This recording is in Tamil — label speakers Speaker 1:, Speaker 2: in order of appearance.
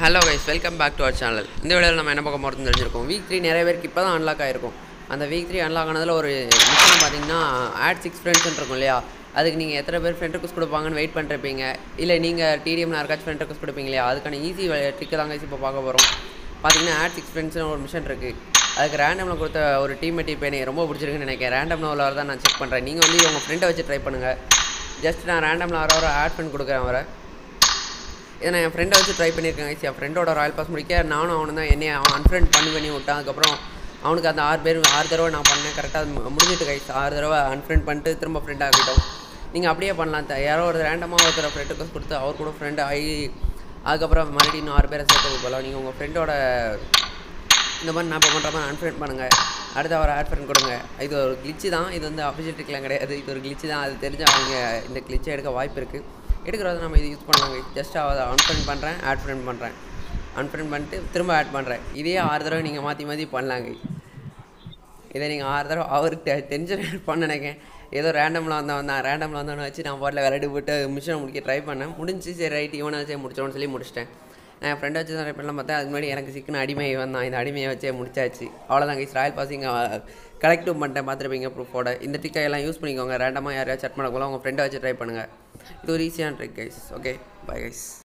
Speaker 1: Hello guys welcome back to our channel இந்த வீடியோவில் நம்ம என்ன பார்க்க போகிறது தெரிஞ்சிருக்கோம் வீக் த்ரீ நிறைய பேருக்கு இப்போ தான் அன்லாக் ஆகிருக்கும் அந்த வீக் த்ரீ அன்லாக் ஆனதில் ஒரு மிஷன் பார்த்தீங்கன்னா ஆட் சிக்ஸ் ஃப்ரெண்ட்ஸ் இருக்கும் இல்லையா அதுக்கு நீங்கள் எத்தனை பேர் ஃப்ரெண்ட் ரிக்வஸ்ட் கொடுப்பாங்கன்னு வெயிட் பண்ணிருப்பீங்க இல்லை நீங்கள் டிடிஎம்ல யாருக்காச்சும் ஃப்ரெண்ட் ரிக்வஸ்ட் கொடுப்பீங்க இல்லையா அதுக்கான ஈஸி ட்ரிக்கை தான் கைஸ் இப்போ பார்க்க போகிறோம் பார்த்தீங்கன்னா ஆட் சிக்ஸ் ஃப்ரெண்ட்ஸ்னு ஒரு மிஷன் இருக்குது அதுக்கு ரேண்டமில் கொடுத்த ஒரு டீம்மேட் இப்போ எனக்கு ரொம்ப பிடிச்சிருக்குன்னு நினைக்கிறேன் ரேண்டமில் உள்ள தான் நான் செக் பண்ணுறேன் நீங்கள் வந்து உங்கள் ஃப்ரெண்டை வச்சு ட்ரை பண்ணுங்கள் ஜஸ்ட் நான் ரேண்டமில் வர வர ஆட் பண்ணி கொடுக்குறேன் அவரை இதை நான் என் ஃப்ரெண்டை வச்சு ட்ரை பண்ணியிருக்கேன் guys. என் ஃப்ரெண்டோட ராயல் பாஸ் முடிக்க நானும் அவனும் தான் என்னை அவன் அன்ஃப்ரெண்ட் பண்ணி பண்ணி விட்டான் அதுக்கப்புறம் அவனுக்கு அந்த ஆறு பேர் ஆறு தடவை நான் பண்ணேன் கரெக்டாக முடிஞ்சிட்டு கைஸ் ஆறு தடவை அன்ஃப்ரெண்ட் பண்ணிட்டு திரும்ப ஃப்ரெண்ட் ஆகிட்டோம் நீங்கள் அப்படியே பண்ணலாம் த- யாரோ ஒரு ரேண்டமாக ஒருத்தர் ஃப்ரெண்ட் ரிக்வஸ்ட் கொடுத்து அவர் கூட ஃப்ரெண்ட் ஆகி அதுக்கப்புறம் மறுபடியும் இன்னும் ஆறு பேரை சேர்த்து போகலாம் நீங்கள் உங்கள் ஃப்ரெண்டோட இந்த மாதிரி நான் இப்போ பண்ணுற மாதிரி அன்ஃப்ரெண்ட் பண்ணுங்கள் அடுத்து அவர் ஆட் ஃப்ரெண்ட் கொடுங்க இது ஒரு கிளிச்சு தான் இது வந்து அஃபிஷியல் ட்ரிக்லாம் கிடையாது இது ஒரு கிளிச்சு தான் அது தெரிஞ்சு அவங்க இந்த கிளிச்சை எடுக்க வாய்ப்பு இருக்குது எடுக்கிறது நம்ம இது யூஸ் பண்ணலாங்க ஜஸ்ட் அதை அன்ஃப்ரெண்ட் பண்ணுறேன் ஆட் ஃப்ரெண்ட் பண்ணுறேன் அன்ஃப்ரெண்ட் பண்ணிட்டு திரும்ப ஆட் பண்ணுறேன் இதே ஆறு தடவை நீங்கள் மாற்றி மாற்றி பண்ணலாங்க இதை நீங்கள் ஆறு தடவை அவருக்கு டென்ஷன் பண்ண நினைக்கிறேன் ஏதோ ரேண்டமில் வந்தவன் வந்தான் ரேண்டமில் வந்தவனை வச்சு நான் பாட்டில் விளையாடி போட்டு மிஷினை முடிக்க ட்ரை பண்ணேன் முடிஞ்சு சரி ரைட் இவனை வச்சே முடிச்சோன்னு சொல்லி முடிச்சிட்டேன் நான் என் ஃப்ரெண்டை வச்சு தான் ட்ரை பண்ணலாம் பார்த்தேன் அதுக்கு முன்னாடி எனக்கு சிக்கன அடிமை வந்தான் இந்த அடிமையை வச்சே முடிச்சாச்சு அவ்வளோதான் கைஸ் ராயல் பாசிங் கலெக்டிவ் பண்ணிட்டேன் பார்த்துருப்பீங்க ப்ரூஃபோட இந்த ட்ரிக்கை எல்லாம் யூஸ் பண்ணிக்கோங்க ரேண்டமாக யாரையா செட் பண்ணக்குள்ள உங்கள் ஃப்ரெண்டை வச்சு ட்ரை பண்ணுங்கள் இது ஒரு ஈஸியான trick guys okay bye guys